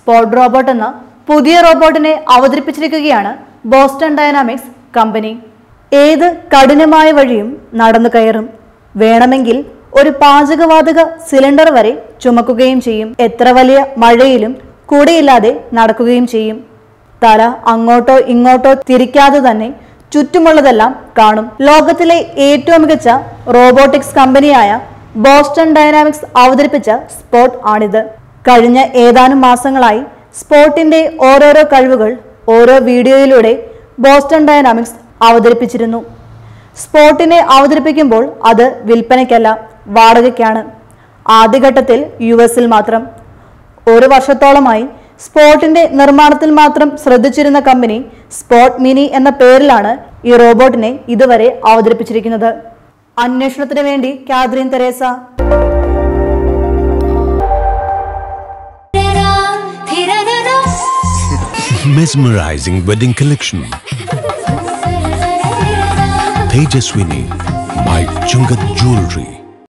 Spot robot എന്ന പുതിയ റോബോട്ടിനെ അവതരിപ്പിച്ചിരിക്കുകയാണ് ബോസ്റ്റൺ ഡൈനാമിക്സ് കമ്പനി ഏത് കഠിനമായ വഴിയും നടന്നു കയറും വേണമെങ്കിൽ ഒരു പാചകവാതക സിലിണ്ടർ വരെ ചുമക്കുകയും ചെയ്യും എത്ര വലിയ മഴയിലും കൂടെയില്ലാതെ നടക്കുകയും ചെയ്യും തല അങ്ങോട്ടോ ഇങ്ങോട്ടോ തിരിക്കാതെ തന്നെ ചുറ്റുമുള്ളതെല്ലാം കാണും ലോകത്തിലെ ഏറ്റവും മികച്ച റോബോട്ടിക്സ് കമ്പനിയായ ബോസ്റ്റൺ ഡൈനാമിക്സ് അവതരിപ്പിച്ച സ്പോട്ട് ആണിത് കഴിഞ്ഞ ഏതാനും മാസങ്ങളായി സ്പോട്ടിന്റെ ഓരോരോ കഴിവുകൾ ഓരോ വീഡിയോയിലൂടെ ബോസ്റ്റൺ ഡൈനാമിക്സ് അവതരിപ്പിച്ചിരുന്നു സ്പോട്ടിനെ അവതരിപ്പിക്കുമ്പോൾ അത് വിൽപ്പനയ്ക്കല്ല വാടകയ്ക്കാണ് ആദ്യഘട്ടത്തിൽ യു എസിൽ മാത്രം ഒരു വർഷത്തോളമായി സ്പോട്ടിന്റെ നിർമ്മാണത്തിൽ മാത്രം ശ്രദ്ധിച്ചിരുന്ന കമ്പനി സ്പോട്ട് മിനി എന്ന പേരിലാണ് ഈ റോബോട്ടിനെ ഇതുവരെ അവതരിപ്പിച്ചിരിക്കുന്നത് അന്വേഷണത്തിന് വേണ്ടി Catherine Tresa Mesmerizing wedding collection. Tejaswini by Chungat Jewelry.